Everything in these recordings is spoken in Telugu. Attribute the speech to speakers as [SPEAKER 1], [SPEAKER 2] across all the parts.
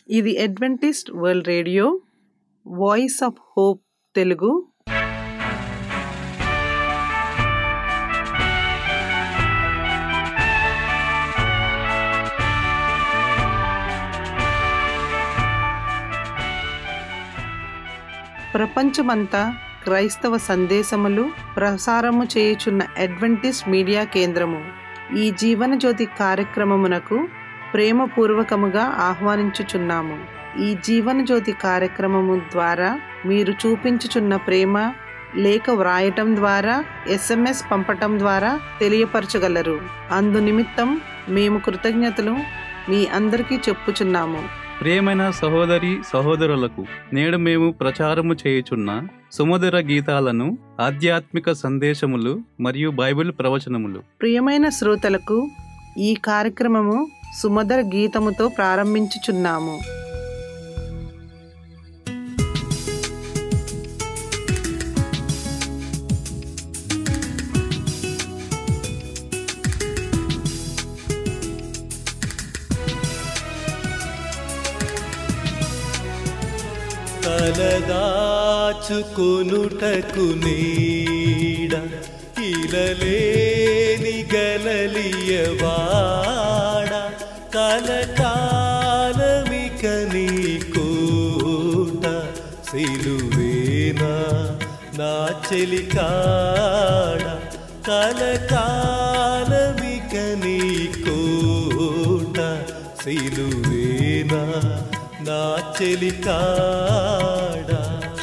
[SPEAKER 1] ఇది Adventist world radio voice of hope Telugu ప్రపంచమంతా క్రైస్తవ సందేశములు ప్రసారము చేయుచున్న అడ్వెంటిస్ట్ మీడియా కేంద్రము ఈ జీవనజ్యోతి కార్యక్రమమునకు ప్రేమపూర్వకముగా ఆహ్వానించుచున్నాము ఈ జీవనజ్యోతి కార్యక్రమము ద్వారా మీరు చూపించుచున్న ప్రేమ లేఖ వ్రాయటం ద్వారా ఎస్ఎంఎస్ పంపటం ద్వారా తెలియపరచగలరు అందు నిమిత్తం మేము కృతజ్ఞతలు మీ అందరికీ చెప్పుచున్నాము
[SPEAKER 2] ప్రియమైన సహోదరి సహోదరులకు నేడు మేము ప్రచారము చేయుచున్న సుమధుర గీతాలను ఆధ్యాత్మిక సందేశములు మరియు బైబిల్ ప్రవచనములు
[SPEAKER 1] ప్రియమైన శ్రోతలకు ఈ కార్యక్రమము సుమధుర గీతముతో ప్రారంభించుచున్నాము
[SPEAKER 3] తలదాచుకొనుటకు నీడ ఇలలేని గలలియవాడ కలకాలమిక నీ కోట సిలువేనా నా చెలికాడ కలకాలమిక నీ కోట సిలువేనా నా చెలికాడా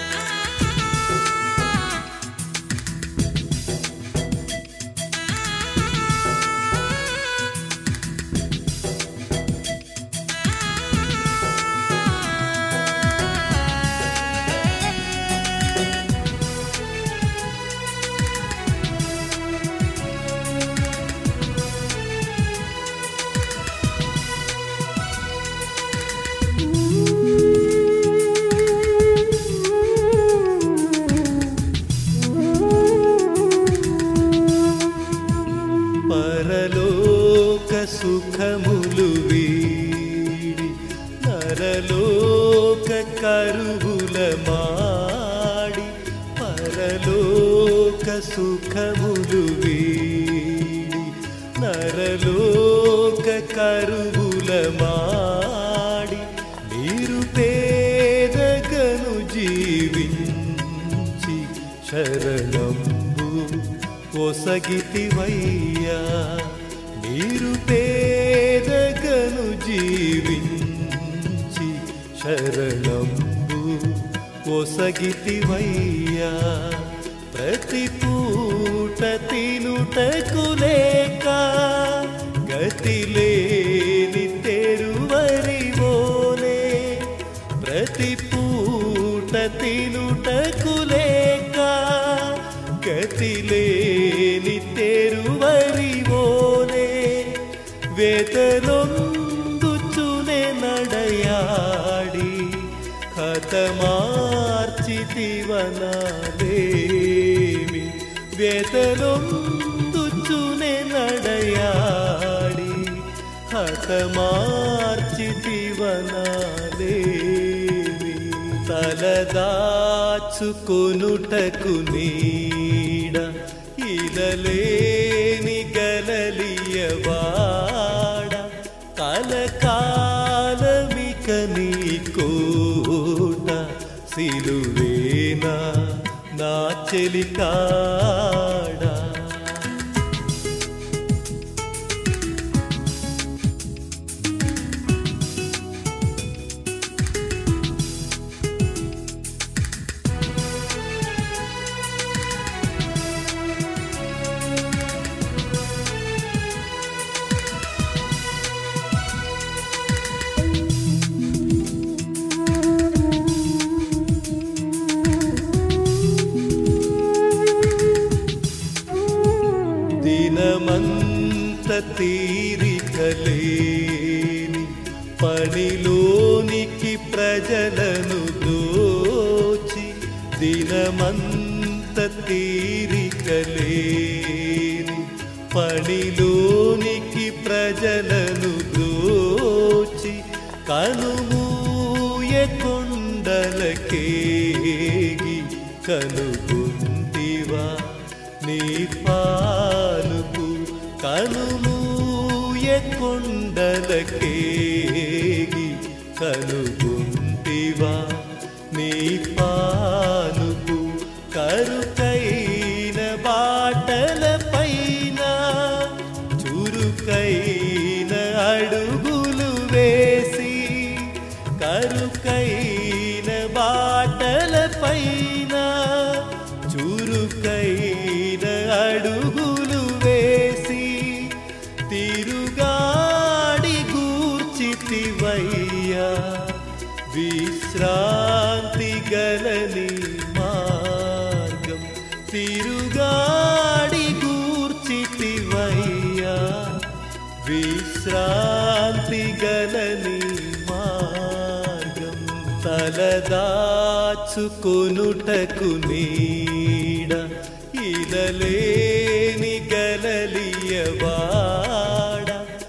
[SPEAKER 3] పరలోక సుఖములు వీడి నరలోక కరువుల మాడి పరలోక సుఖములు వీడి నరలోక కరువుల మాడి మీరు పేదగను జీవించి శరణంబు ఒసగితివయ్యా మీరు పేదగను జీవించి శరణంబు ఒసగితివయ్యా ప్రతి పూట తినుటకు లేక గతి లేని తెరువరివోనే ప్రతి పూట తినుటకు లేక గతి లేని తెరువరివోనే వేతనొందుచునే నడయాడి హతమార్చితివనాలేమి వేతనొందుచునే నడయాడి హతమార్చితివనాలేమి తలదాచుకొనుటకు నీడ ఇలలేని గలలియవాడ కలకాలమిక నీ కోట సిలువేనా నా చెలికాడా దినమంత తీరికలేని పనిలోనికి ప్రజలను దోచి దినమంత తీరికలేని పనిలోనికి ప్రజలను దోచి కనుమూసి కొండలకేగి కనుగొంటివా నీ పాలుపు కనుమూయ కొండలకేగి కనుగొంటివా నీ పాలుపు కరుకైన బాటల పైన చురుకైన అడుగులు వేసి కరుకైన బాటల పైన చురుకైన అడుగులు వేసి తిరుగాడి గూర్చితివయ్యా విశ్రాంతి గలని మార్గం తిరుగాడి గూర్చితివయ్యా విశ్రాంతి గలని మార్గం తలదాచుకొనుటకు నీడ ఇలలేని గలలియవాడ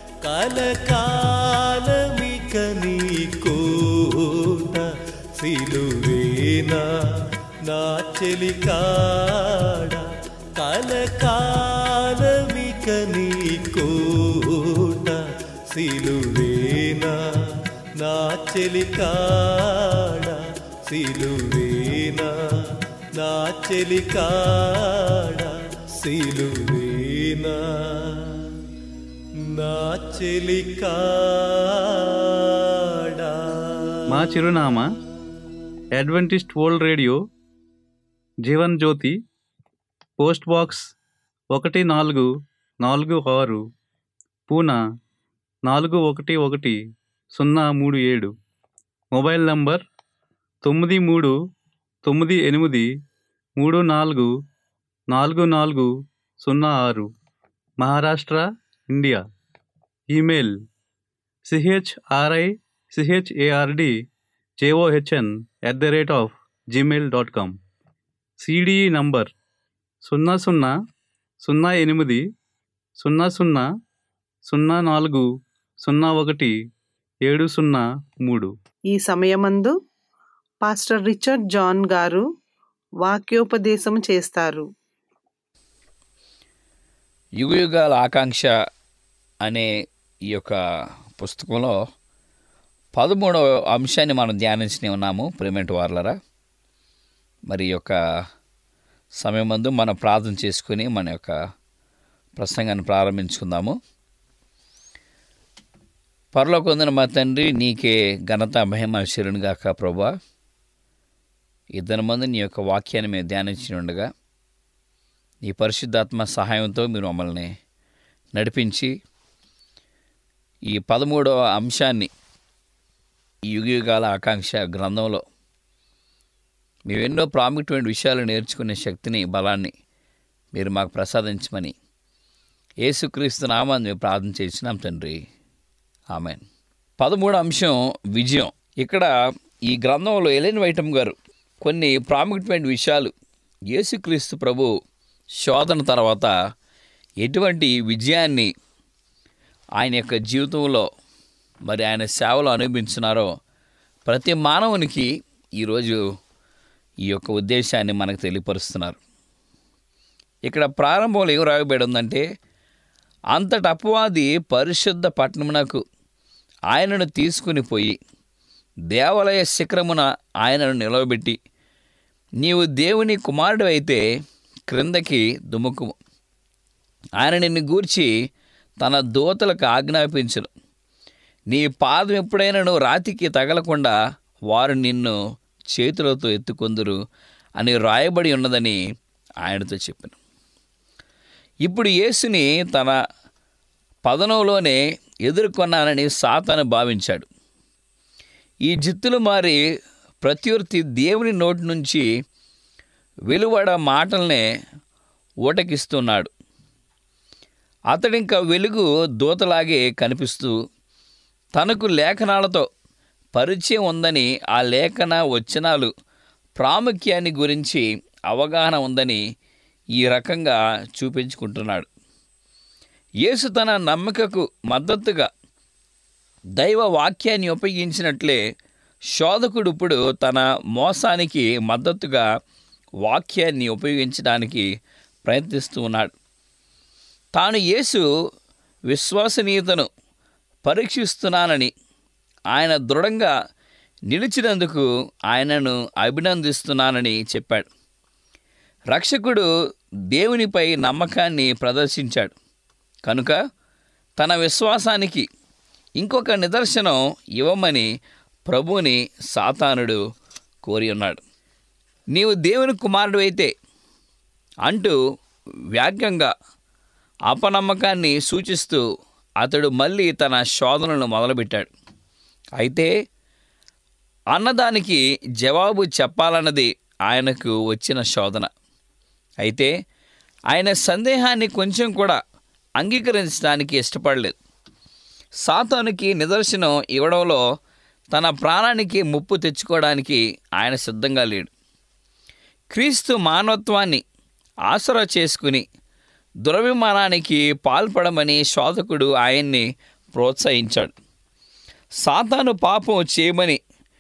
[SPEAKER 3] కలకాలమిక నీ కోట సిలువేనా నా చెలికాడ కలకాలమిక నీ కోట సిలువేనా నా చెలికాడ సిలువేనా నా చెలికాడ సిలువేనా నా చెలికాడా
[SPEAKER 2] మా చిరునామా అడ్వెంటిస్ట్ వరల్డ్ రేడియో జీవన్ జ్యోతి పోస్ట్ బాక్స్ ఒకటి నాలుగు నాలుగు ఆరు పూనా నాలుగు ఒకటి ఒకటి సున్నా మూడు ఏడు మొబైల్ నంబర్ తొమ్మిది మూడు తొమ్మిది ఎనిమిది మూడు నాలుగు నాలుగు నాలుగు సున్నా ఆరు Maharashtra India email C H R I C H A R D J O H N at the rate of Gmail dot com C D E number సున్నా సున్నా సున్నా ఎనిమిది సున్నా సున్నా సున్నా నాలుగు సున్నా ఒకటి ఏడు సున్నా మూడు
[SPEAKER 1] ఈ సమయమందు పాస్టర్ రిచర్డ్ జాన్ గారు వాక్యోపదేశం చేస్తారు
[SPEAKER 4] యుగయుగాల ఆకాంక్ష అనే ఈ యొక్క పుస్తకంలో పదమూడవ అంశాన్ని మనం ధ్యానించి ఉన్నాము ప్రేమెంట్ వార్లరా మరి ఈ యొక్క సమయం మందు మనం ప్రార్థన చేసుకుని మన యొక్క ప్రసంగాన్ని ప్రారంభించుకుందాము పరలోకొందిన మా తండ్రి నీకే ఘనత మహిమ శరునిగాక ప్రభా ఇద్దరి మంది నీ యొక్క వాక్యాన్ని మేము ధ్యానించి ఉండగా నీ పరిశుద్ధాత్మ సహాయంతో మీరు మమ్మల్ని నడిపించి ఈ పదమూడవ అంశాన్ని ఈ యుగయుగాల ఆకాంక్ష గ్రంథంలో మేము ఎన్నో ప్రాముఖ్యమైన విషయాలు నేర్చుకునే శక్తిని బలాన్ని మీరు మాకు ప్రసాదించమని యేసుక్రీస్తు నామాన్ని మేము ప్రార్థన చేసినాం తండ్రి ఆమెన్ పదమూడు అంశం విజయం ఇక్కడ ఈ గ్రంథంలో ఎలెన్ వైటం గారు కొన్ని ప్రాముఖ్యమైన విషయాలు యేసుక్రీస్తు ప్రభు శోధన తర్వాత ఎటువంటి విజయాన్ని ఆయన యొక్క జీవితంలో మరి ఆయన సేవలో అనుభవించినారో ప్రతి మానవునికి ఈరోజు ఈ యొక్క ఉద్దేశాన్ని మనకు తెలియపరుస్తున్నారు ఇక్కడ ప్రారంభంలో ఏం రాయబడి ఉందంటే అంతటి అపవాది పరిశుద్ధ పట్టణమునకు ఆయనను తీసుకుని పోయి దేవాలయ శిఖరమున ఆయనను నిలవబెట్టి నీవు దేవుని కుమారుడు అయితే క్రిందకి దుముకుము ఆయన నిన్ను గూర్చి తన దూతలకు ఆజ్ఞాపించను నీ పాదం ఎప్పుడైనా రాతికి తగలకుండా వారు నిన్ను చేతులతో ఎత్తుకొందురు అని రాయబడి ఉన్నదని ఆయనతో చెప్పాను ఇప్పుడు యేసుని తన పదనంలోనే ఎదుర్కొన్నానని సాతాను భావించాడు ఈ జిత్తులు మారి ప్రత్యర్థి దేవుని నోటి నుంచి వెలువడ మాటల్నే ఊటకిస్తున్నాడు అతడింక వెలుగు దూతలాగే కనిపిస్తూ తనకు లేఖనాలతో పరిచయం ఉందని ఆ లేఖన వచనాలు ప్రాముఖ్యాన్ని గురించి అవగాహన ఉందని ఈ రకంగా చూపించుకుంటున్నాడు యేసు తన నమ్మకకు మద్దతుగా దైవ వాక్యాన్ని ఉపయోగించినట్లే శోధకుడు ఇప్పుడు తన మోసానికి మద్దతుగా వాక్యాన్ని ఉపయోగించడానికి ప్రయత్నిస్తూ ఉన్నాడు తాను యేసు విశ్వసనీయతను పరీక్షిస్తున్నానని ఆయన దృఢంగా నిలిచినందుకు ఆయనను అభినందిస్తున్నానని చెప్పాడు రక్షకుడు దేవునిపై నమ్మకాన్ని ప్రదర్శించాడు కనుక తన విశ్వాసానికి ఇంకొక నిదర్శనం ఇవ్వమని ప్రభువుని సాతానుడు కోరి ఉన్నాడు నీవు దేవుని కుమారుడు అయితే అంటూ వ్యాగ్యంగా అపనమ్మకాన్ని సూచిస్తూ అతడు మళ్ళీ తన శోధనను మొదలుపెట్టాడు అయితే అన్నదానికి జవాబు చెప్పాలన్నది ఆయనకు వచ్చిన శోధన అయితే ఆయన సందేహాన్ని కొంచెం కూడా అంగీకరించడానికి ఇష్టపడలేదు సాతానుకి నిదర్శనం ఇవ్వడంలో తన ప్రాణానికి ముప్పు తెచ్చుకోవడానికి ఆయన సిద్ధంగా లేడు క్రీస్తు మానవత్వాన్ని ఆసరా చేసుకుని దురభిమానానికి పాల్పడమని శోధకుడు ఆయన్ని ప్రోత్సహించాడు సాతాను పాపం చేయమని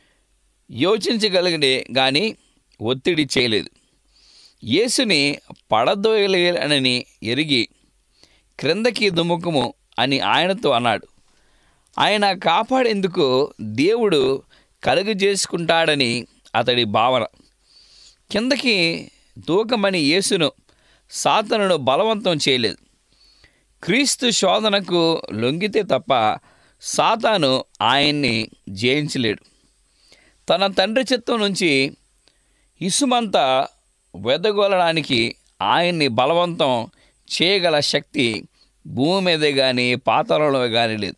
[SPEAKER 4] యోచించగలిగే కానీ ఒత్తిడి చేయలేదు యేసుని పడదోయలేనని ఎరిగి క్రిందకి దుముఖము అని ఆయనతో అన్నాడు ఆయన కాపాడేందుకు దేవుడు కలుగజేసుకుంటాడని అతడి భావన కిందకి దూకమని యేసును సాతనుడు బలవంతం చేయలేదు క్రీస్తు శోధనకు లొంగితే తప్ప సాతాను ఆయన్ని జయించలేడు తన తండ్రి చిత్తం నుంచి ఇసుమంతా వెదగొలడానికి ఆయన్ని బలవంతం చేయగల శక్తి భూమి మీదే కానీ పాతాళంలో కానీ లేదు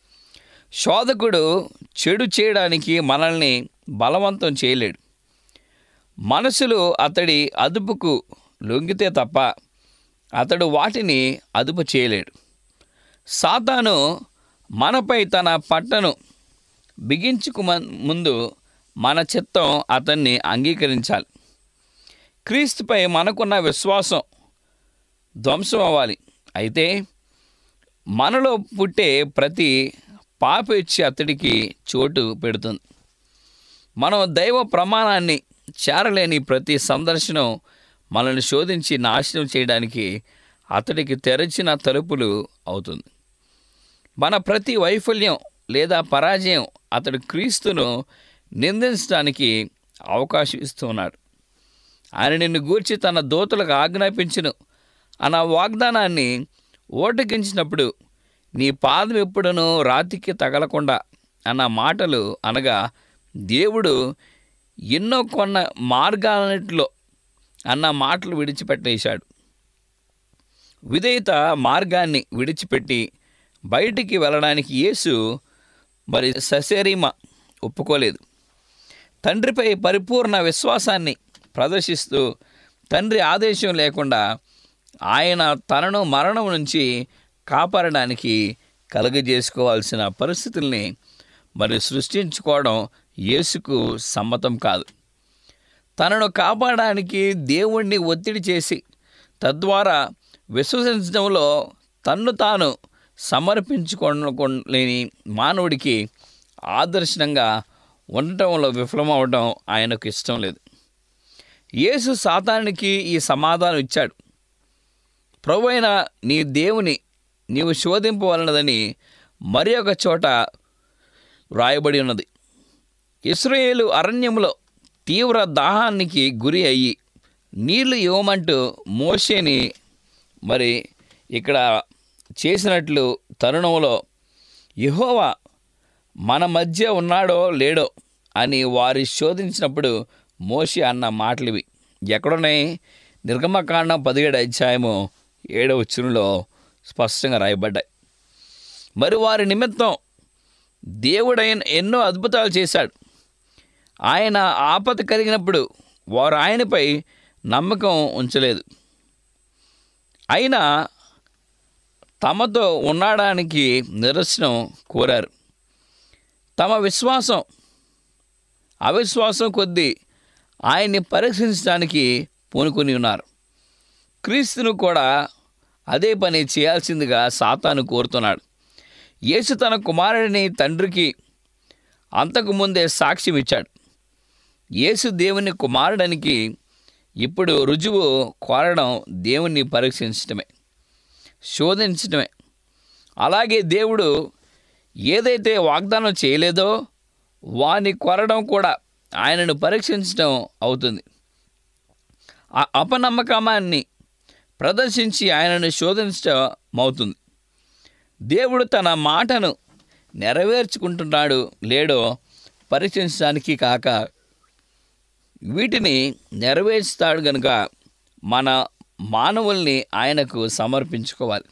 [SPEAKER 4] శోధకుడు చెడు చేయడానికి మనల్ని బలవంతం చేయలేడు మనసులు అతడి అదుపుకు లొంగితే తప్ప అతడు వాటిని అదుపు చేయలేడు సాతాను మనపై తన పట్టను బిగించుకు ముందు మన చిత్తం అతన్ని అంగీకరించాలి క్రీస్తుపై మనకున్న విశ్వాసం ధ్వంసం అవ్వాలి అయితే మనలో పుట్టే ప్రతి పాప ఇచ్చి అతడికి చోటు పెడుతుంది మనం దైవ ప్రమాణాన్ని చేరలేని ప్రతి సందర్శనం మనల్ని శోధించి నాశనం చేయడానికి అతడికి తెరచిన తలుపులు అవుతుంది మన ప్రతి వైఫల్యం లేదా పరాజయం అతడు క్రీస్తును నిందించడానికి అవకాశం ఇస్తున్నాడు ఆయన నిన్ను గూర్చి తన దోతులకు ఆజ్ఞాపించును అన్న వాగ్దానాన్ని ఓటకించినప్పుడు నీ పాదం ఎప్పుడునూ రాతికి తగలకుండా అన్న మాటలు అనగా దేవుడు ఎన్నో కొన్న మార్గాలన్నిటిలో అన్న మాటలు విడిచిపెట్టేశాడు విధేయత మార్గాన్ని విడిచిపెట్టి బయటికి వెళ్ళడానికి యేసు మరి సశరీమ ఒప్పుకోలేదు తండ్రిపై పరిపూర్ణ విశ్వాసాన్ని ప్రదర్శిస్తూ తండ్రి ఆదేశం లేకుండా ఆయన తనను మరణం నుంచి కాపాడడానికి కలుగజేసుకోవాల్సిన పరిస్థితుల్ని మరి సృష్టించుకోవడం యేసుకు సమ్మతం కాదు తనను కాపాడడానికి దేవుణ్ణి ఒత్తిడి చేసి తద్వారా విశ్వసించడంలో తన్ను తాను సమర్పించుకోలేని మానవుడికి ఆదర్శనంగా ఉండటంలో విఫలమవడం ఆయనకు ఇష్టం లేదు యేసు సాతానికి ఈ సమాధానం ఇచ్చాడు ప్రభు అయిన నీ దేవుని నీవు శోధింపవలనదని మరి ఒక చోట వ్రాయబడి ఉన్నది ఇస్రాయేలు అరణ్యంలో తీవ్ర దాహానికి గురి అయ్యి నీళ్లు ఇవ్వమంటూ మోషేని మరి ఇక్కడ చేసినట్లు తరుణంలో యెహోవా మన మధ్య ఉన్నాడో లేడో అని వారి శోధించినప్పుడు మోషి అన్న మాటలు ఇవి ఎక్కడున్నాయి నిర్గమకాండం పదిహేడు అధ్యాయము ఏడవ వచ్చునులో స్పష్టంగా రాయబడ్డాయి మరి వారి నిమిత్తం దేవుడైన ఎన్నో అద్భుతాలు చేశాడు ఆయన ఆపద కలిగినప్పుడు వారు ఆయనపై నమ్మకం ఉంచలేదు అయినా తమతో ఉండడానికి నిరసనం కోరారు తమ విశ్వాసం అవిశ్వాసం కొద్దీ ఆయన్ని పరీక్షించడానికి పూనుకొని ఉన్నారు క్రీస్తును కూడా అదే పని చేయాల్సిందిగా సాతాను కోరుతున్నాడు యేసు తన కుమారుడిని తండ్రికి అంతకు ముందే సాక్ష్యం ఇచ్చాడు యేసు దేవుని కుమారుడానికి ఇప్పుడు రుజువు కోరడం దేవుణ్ణి పరీక్షించడమే శోధించడమే అలాగే దేవుడు ఏదైతే వాగ్దానం చేయలేదో వాని కొరడం కూడా ఆయనను పరీక్షించడం అవుతుంది ఆ అపనమ్మకమాన్ని ప్రదర్శించి ఆయనను శోధించడం అవుతుంది దేవుడు తన మాటను నెరవేర్చుకుంటున్నాడు లేడో పరీక్షించడానికి కాక వీటిని నెరవేర్చుతాడు గనుక మన మానవుల్ని ఆయనకు సమర్పించుకోవాలి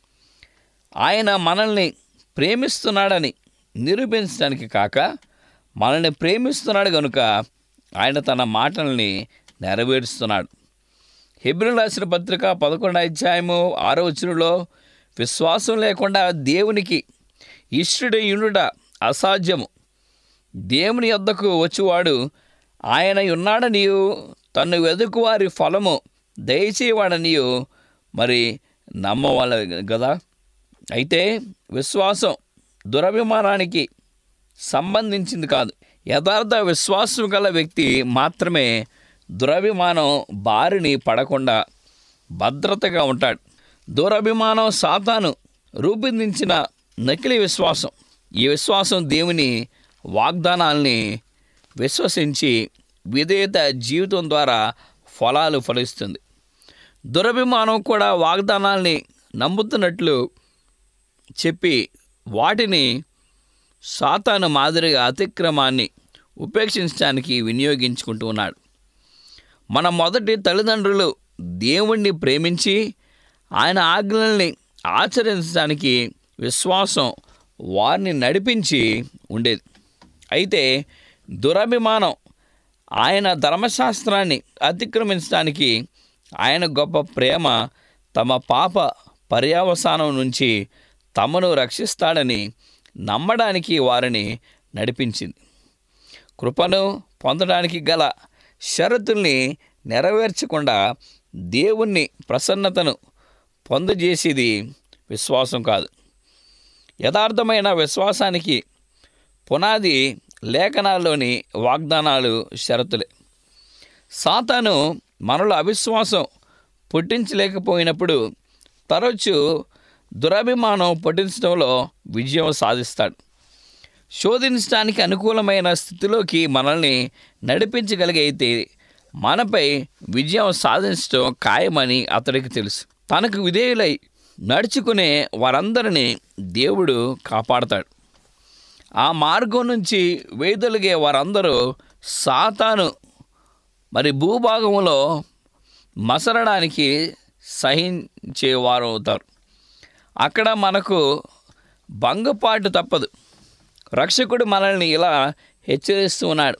[SPEAKER 4] ఆయన మనల్ని ప్రేమిస్తున్నాడని నిరూపించడానికి కాక మనల్ని ప్రేమిస్తున్నాడు కనుక ఆయన తన మాటల్ని నెరవేరుస్తున్నాడు హెబ్రిల్ రాసిన పత్రిక పదకొండు అధ్యాయము ఆరో వచనంలో విశ్వాసం లేకుండా దేవునికి ఇష్టడు యునుట అసాధ్యము దేవుని యొద్దకు వచ్చువాడు ఆయన ఉన్నాడనియు తను వెదుకువారి ఫలము దయచేవాడనియు మరి నమ్మవాళ్ళ కదా అయితే విశ్వాసం దురభిమానానికి సంబంధించింది కాదు యథార్థ విశ్వాసం గల వ్యక్తి మాత్రమే దురభిమానం బారిని పడకుండా భద్రతగా ఉంటాడు దురభిమానం సాతాను రూపొందించిన నకిలీ విశ్వాసం ఈ విశ్వాసం దేవుని వాగ్దానాల్ని విశ్వసించి విధేయత జీవితం ద్వారా ఫలాలు ఫలిస్తుంది దురభిమానం కూడా వాగ్దానాల్ని నమ్ముతున్నట్లు చెప్పి వాటిని సాతాను మాదిరిగా అతిక్రమాన్ని ఉపేక్షించడానికి వినియోగించుకుంటూ ఉన్నాడు మన మొదటి తల్లిదండ్రులు దేవుణ్ణి ప్రేమించి ఆయన ఆజ్ఞల్ని ఆచరించడానికి విశ్వాసం వారిని నడిపించి ఉండేది అయితే దురభిమానం ఆయన ధర్మశాస్త్రాన్ని అతిక్రమించడానికి ఆయన గొప్ప ప్రేమ తమ పాప పర్యావసానం నుంచి తమను రక్షిస్తాడని నమ్మడానికి వారిని నడిపించింది కృపను పొందడానికి గల షరతుల్ని నెరవేర్చకుండా దేవుణ్ణి ప్రసన్నతను పొందజేసేది విశ్వాసం కాదు యథార్థమైన విశ్వాసానికి పునాది లేఖనాల్లోని వాగ్దానాలు షరతులే సాతాను మనలో అవిశ్వాసం పుట్టించలేకపోయినప్పుడు తరచు దురభిమానం పుట్టించడంలో విజయం సాధిస్తాడు శోధించడానికి అనుకూలమైన స్థితిలోకి మనల్ని నడిపించగలిగైతే మనపై విజయం సాధించడం ఖాయమని అతడికి తెలుసు తనకు విధేయులై నడుచుకునే వారందరినీ దేవుడు కాపాడతాడు ఆ మార్గం నుంచి వేదొలిగే వారందరూ సాతాను మరి భూభాగంలో మసలడానికి సహించేవారు అవుతారు అక్కడ మనకు భంగపాటు తప్పదు రక్షకుడు మనల్ని ఇలా హెచ్చరిస్తూ ఉన్నాడు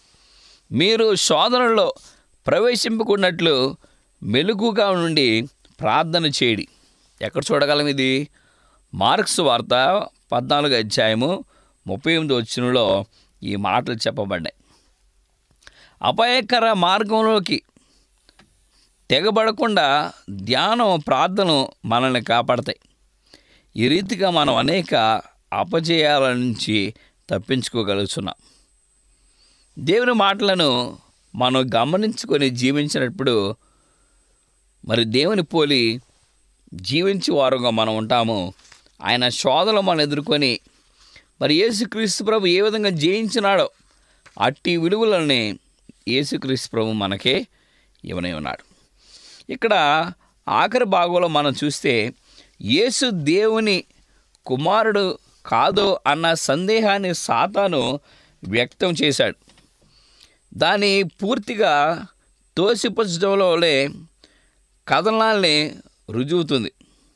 [SPEAKER 4] మీరు శోధనలో ప్రవేశింపుకున్నట్లు మెలుగుగా నుండి ప్రార్థన చేయడి ఎక్కడ చూడగలం ఇది మార్క్స్ వార్త పద్నాలుగు అధ్యాయము ముప్పై ఎనిమిది వచ్చినలో ఈ మాటలు చెప్పబడ్డాయి అపాయకర మార్గంలోకి తెగబడకుండా ధ్యానం ప్రార్థన మనల్ని కాపాడతాయి ఈ రీతిగా మనం అనేక అపజయాల నుంచి తప్పించుకోగలుగుతున్నాం దేవుని మాటలను మనం గమనించుకొని జీవించినప్పుడు మరి దేవుని పోలి జీవించి వారుగా మనం ఉంటాము ఆయన శోధనలు మనం ఎదుర్కొని మరి యేసుక్రీస్తు ప్రభు ఏ విధంగా జయించినాడో అట్టి విలువలని యేసుక్రీస్తు ప్రభు మనకే ఇవ్వనే ఉన్నాడు ఇక్కడ ఆఖరి భాగంలో మనం చూస్తే యేసు దేవుని కుమారుడు కాదో అన్న సందేహాన్ని సాతాను వ్యక్తం చేశాడు దాన్ని పూర్తిగా తోసిపుచ్చడంలోనే కథనాల్ని రుజువుతుంది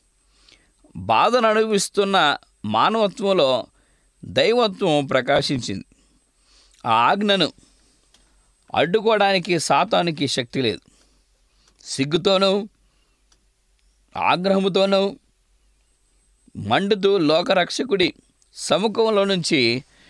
[SPEAKER 4] బాధను అనుభవిస్తున్న మానవత్వంలో దైవత్వం ప్రకాశించింది ఆ ఆజ్ఞను అడ్డుకోవడానికి సాతానికి శక్తి లేదు సిగ్గుతోనూ ఆగ్రహముతోనూ మండుతూ లోకరక్షకుడి సముఖంలో నుంచి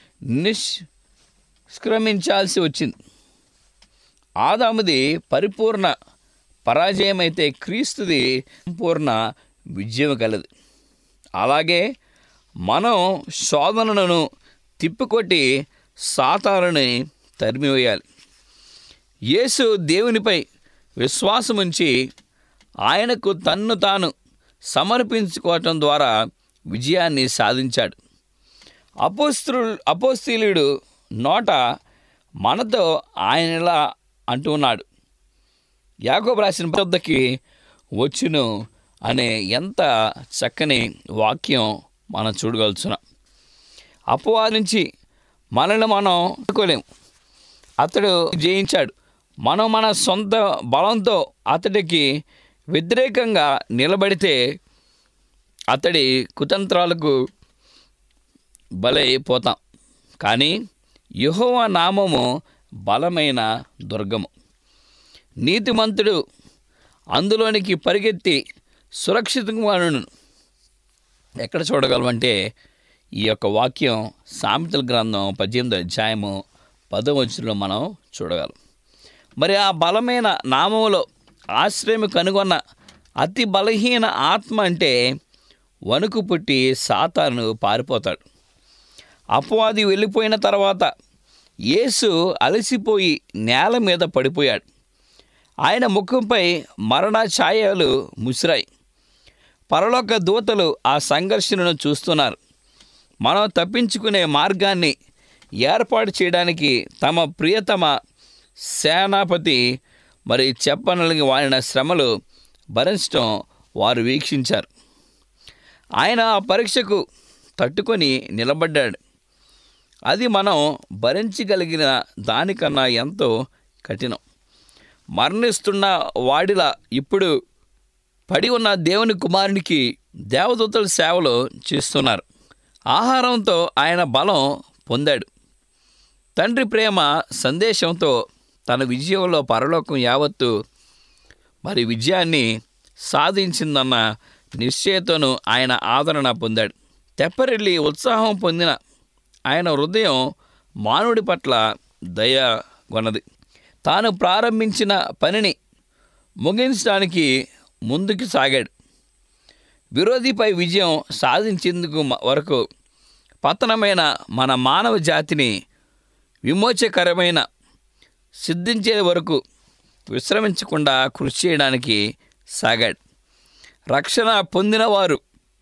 [SPEAKER 4] నిష్క్రమించాల్సి వచ్చింది ఆదాముది పరిపూర్ణ పరాజయమైతే క్రీస్తుది సంపూర్ణ విజయం కలదు అలాగే మనం శోధనలను తిప్పికొట్టి సాతారుని తరిమివేయాలి యేసు దేవునిపై విశ్వాసముంచి ఆయనకు తన్ను తాను సమర్పించుకోవటం ద్వారా విజయాన్ని సాధించాడు అపోస్తు అపోస్తీలుడు నోట మనతో ఆయన ఇలా అంటున్నాడు యాకోబు రాసిన వద్దకి వచ్చును అనే ఎంత చక్కని వాక్యం మనం చూడగలుగుతున్నాం అపవాది నుంచి మనల్ని మనం అనుకోలేం అతడు జయించాడు మనం మన సొంత బలంతో అతడికి వ్యతిరేకంగా నిలబడితే అతడి కుతంత్రాలకు బలైపోతాం కానీ యెహోవా నామము బలమైన దుర్గము నీతిమంతుడు అందులోనికి పరిగెత్తి సురక్షితంగా ఉండును. ఎక్కడ చూడగలమంటే ఈ యొక్క వాక్యం సామెతల గ్రంథం పద్దెనిమిది అధ్యాయము పదో వచ్చులో మనం చూడగలం మరి ఆ బలమైన నామములో ఆశ్రయం కనుగొన్న అతి బలహీన ఆత్మ అంటే వణుకు పుట్టి సాతాను పారిపోతాడు అపవాది వెళ్ళిపోయిన తర్వాత యేసు అలసిపోయి నేల మీద పడిపోయాడు ఆయన ముఖంపై మరణ ఛాయలు ముసిరాయి పరలోక దూతలు ఆ సంఘర్షణను చూస్తున్నారు మనం తప్పించుకునే మార్గాన్ని ఏర్పాటు చేయడానికి తమ ప్రియతమ సేనాపతి మరి చెప్పనలిగి వాడిన శ్రమలు భరించడం వారు వీక్షించారు ఆయన ఆ పరీక్షకు తట్టుకొని నిలబడ్డాడు అది మనం భరించగలిగిన దానికన్నా ఎంతో కఠినం మరణిస్తున్న వాడిలా ఇప్పుడు పడి ఉన్న దేవుని కుమారునికి దేవదూతల సేవలు చేస్తున్నారు ఆహారంతో ఆయన బలం పొందాడు తండ్రి ప్రేమ సందేశంతో తన విజయంలో పరలోకం యావత్తు మరి విజయాన్ని సాధించిందన్న నిశ్చయతను ఆయన ఆదరణ పొందాడు తెప్పరెల్లి ఉత్సాహం పొందిన ఆయన హృదయం మానవుడి పట్ల దయ కొన్నది తాను ప్రారంభించిన పనిని ముగించడానికి ముందుకు సాగాడు విరోధిపై విజయం సాధించేందుకు మ- వరకు పతనమైన మన మానవ జాతిని విమోచకరమైన సిద్ధించే వరకు విశ్రమించకుండా కృషి చేయడానికి సాగాడు రక్షణ పొందినవారు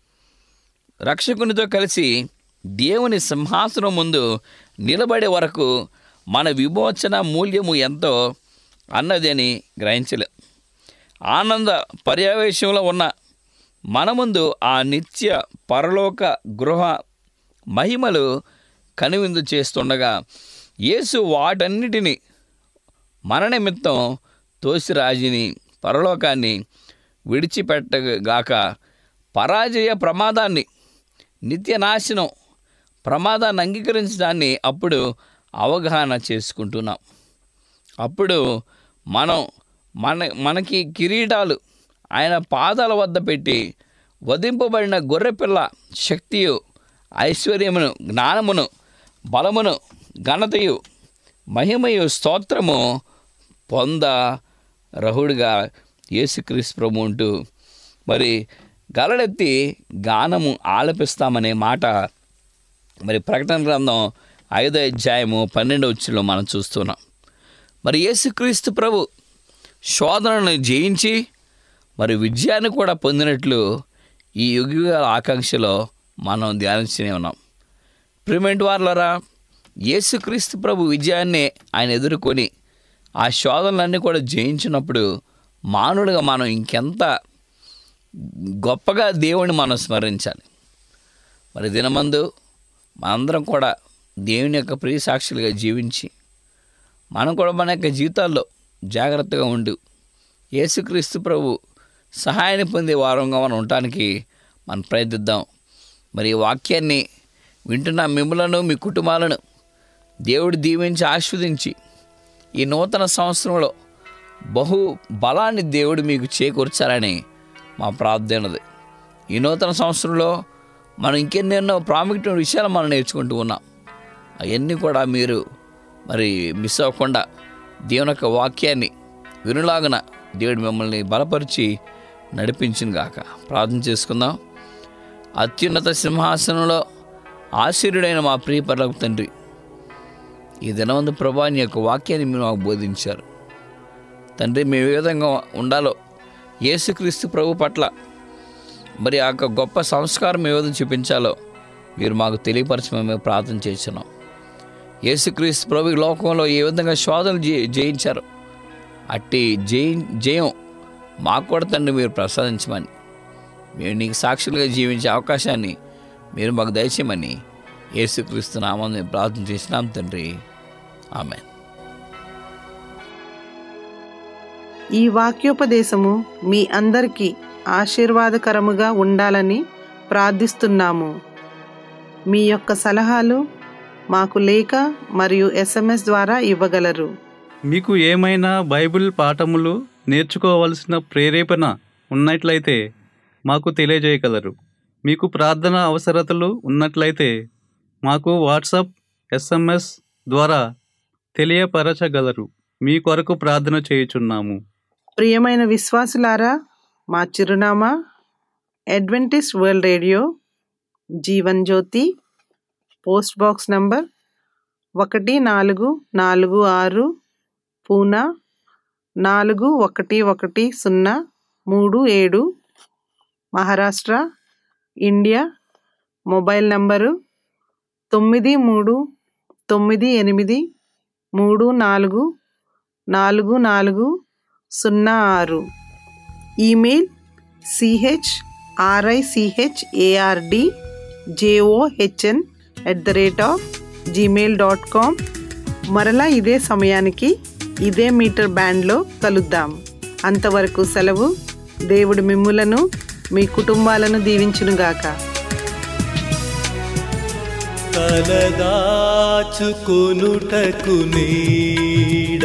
[SPEAKER 4] రక్షకునితో కలిసి దేవుని సింహాసనం ముందు నిలబడే వరకు మన విమోచన మూల్యము ఎంతో అన్నదని గ్రహించలేం ఆనంద పర్యవేశంలో ఉన్న మన ముందు ఆ నిత్య పరలోక గృహ మహిమలు కనువిందు చేస్తుండగా యేసు వాటన్నిటిని మన నిమిత్తం తోసిరాజిని పరలోకాన్ని విడిచిపెట్టగాక పరాజయ ప్రమాదాన్ని నిత్య నాశనం ప్రమాదాన్ని అంగీకరించడాన్ని అప్పుడు అవగాహన చేసుకుంటున్నాం అప్పుడు మనం మన మనకి కిరీటాలు ఆయన పాదాల వద్ద పెట్టి వధింపబడిన గొర్రెపిల్ల శక్తియు ఐశ్వర్యమును జ్ఞానమును బలమును ఘనతయు మహిమయు స్తోత్రము పొంద రహుడుగా యేసుక్రీస్తు ప్రభు ఉంటూ మరి గలడెత్తి గానము ఆలపిస్తామనే మాట మరి ప్రకటన గ్రంథం ఐదో అధ్యాయము పన్నెండవ వచ్చిలో మనం చూస్తున్నాం మరి యేసుక్రీస్తు ప్రభు శోధనను జయించి మరి విజయాన్ని కూడా పొందినట్లు ఈ యుగ ఆకాంక్షలో మనం ధ్యానించనే ఉన్నాం ప్రిమెంట్ వార్లరా యేసుక్రీస్తు ప్రభు విజయాన్ని ఆయన ఎదుర్కొని ఆ శోధనలన్నీ కూడా జయించినప్పుడు మానవుడిగా మనం ఇంకెంత గొప్పగా దేవుని మనం స్మరించాలి మరి దినమందు మనందరం కూడా దేవుని యొక్క ప్రియ సాక్షులుగా జీవించి మనం కూడా మన యొక్క జీవితాల్లో జాగ్రత్తగా ఉండు యేసుక్రీస్తు ప్రభు సహాయాన్ని పొందే వారంగా మనం ఉండటానికి మనం ప్రయత్నిద్దాం మరి ఈ వాక్యాన్ని వింటున్న మిమ్మలను మీ కుటుంబాలను దేవుడు దీవించి ఆస్వాదించి ఈ నూతన సంవత్సరంలో బహు బలాన్ని దేవుడు మీకు చేకూర్చాలని మా ప్రార్థనది ఈ నూతన సంవత్సరంలో మనం ఇంకెన్నెన్నో ప్రాముఖ్యమైన విషయాలు మనం నేర్చుకుంటూ ఉన్నాం అవన్నీ కూడా మీరు మరి మిస్ అవ్వకుండా దేవుని యొక్క వాక్యాన్ని వినులాగున దేవుడు మిమ్మల్ని బలపరిచి నడిపించిన గాక ప్రార్థన చేసుకుందాం అత్యున్నత సింహాసనంలో ఆశీర్యుడైన మా ప్రియ పరలోక తండ్రి ఈ దినవందు ప్రభా నీ యొక్క వాక్యాన్ని మీరు మాకు బోధించారు తండ్రి మేము ఏ విధంగా ఉండాలో యేసుక్రీస్తు ప్రభు పట్ల మరి ఆ యొక్క గొప్ప సంస్కారం ఏ విధంగా చూపించాలో మీరు మాకు తెలియపరచమని మేము ప్రార్థన చేస్తున్నాం యేసుక్రీస్తు ప్రభు ఈ లోకంలో ఏ విధంగా శోధనలు జయి జయించారు అట్టి జయి జయం మాకు కూడా తండ్రి మీరు ప్రసాదించమని మేము నీకు సాక్షులుగా జీవించే అవకాశాన్ని మీరు మాకు దయచేయమని యేసుక్రీస్తు నామం మేము ప్రార్థన చేసినాం తండ్రి ఆమె
[SPEAKER 1] ఈ వాక్యోపదేశము మీ అందరికీ ఆశీర్వాదకరముగా ఉండాలని ప్రార్థిస్తున్నాము మీ యొక్క సలహాలు మాకు లేఖ మరియు ఎస్ఎంఎస్ ద్వారా ఇవ్వగలరు
[SPEAKER 2] మీకు ఏమైనా బైబిల్ పాఠములు నేర్చుకోవలసిన ప్రేరేపణ ఉన్నట్లయితే మాకు తెలియజేయగలరు మీకు ప్రార్థన అవసరతలు ఉన్నట్లయితే మాకు వాట్సాప్ ఎస్ఎంఎస్ ద్వారా తెలియపరచగలరు మీ కొరకు ప్రార్థన చేయుచున్నాము
[SPEAKER 1] ప్రియమైన విశ్వాసులారా మా చిరునామా అడ్వెంటిస్ట్ వరల్డ్ రేడియో జీవన్ జ్యోతి పోస్ట్ బాక్స్ నంబర్ ఒకటి నాలుగు నాలుగు ఆరు పూనా నాలుగు ఒకటి ఒకటి సున్నా మూడు ఏడు మహారాష్ట్ర ఇండియా మొబైల్ నంబరు తొమ్మిది మూడు తొమ్మిది ఎనిమిది మూడు నాలుగు నాలుగు నాలుగు సున్నా ఆరు email C H R I C H A R D J O H N at the rate of Gmail dot com మరలా ఇదే సమయానికి ఇదే మీటర్ బ్యాండ్లో కలుద్దాం అంతవరకు సెలవు దేవుడు మిమ్ములను మీ కుటుంబాలను దీవించునుగాక
[SPEAKER 3] తలదాచుకొనుటకు నీడ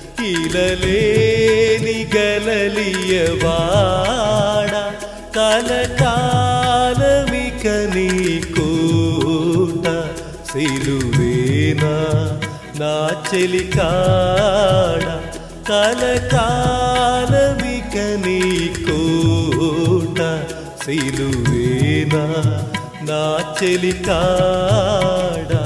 [SPEAKER 3] ఇలలేని గలలియవాడ కలకాలమిక నీ కోట సిలువేనా నా చెలికాడ కలకాలమిక నీ కోట సిలువేనా నా చెలికాడా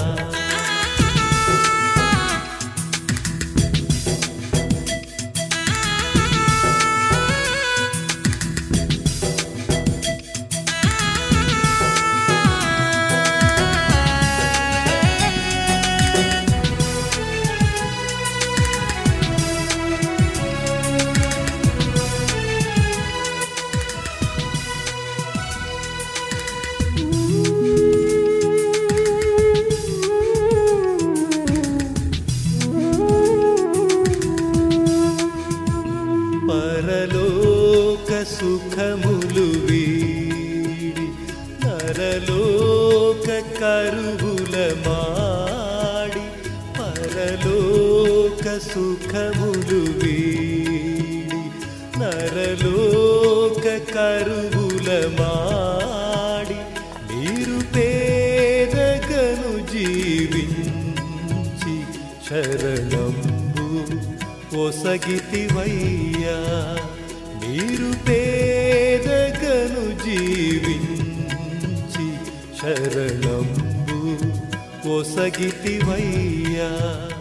[SPEAKER 3] పరలోక సుఖములు వీడి నరలోక కరువుల మాడి పరలోక సుఖములు వీడి నరలోక కరువుల మాడి మీరు పేదగను జీవించి శరణంబు ఒసగితివయ్యా మీరు పేదగను జీవించి శరణంబు ఒసగితివయ్యా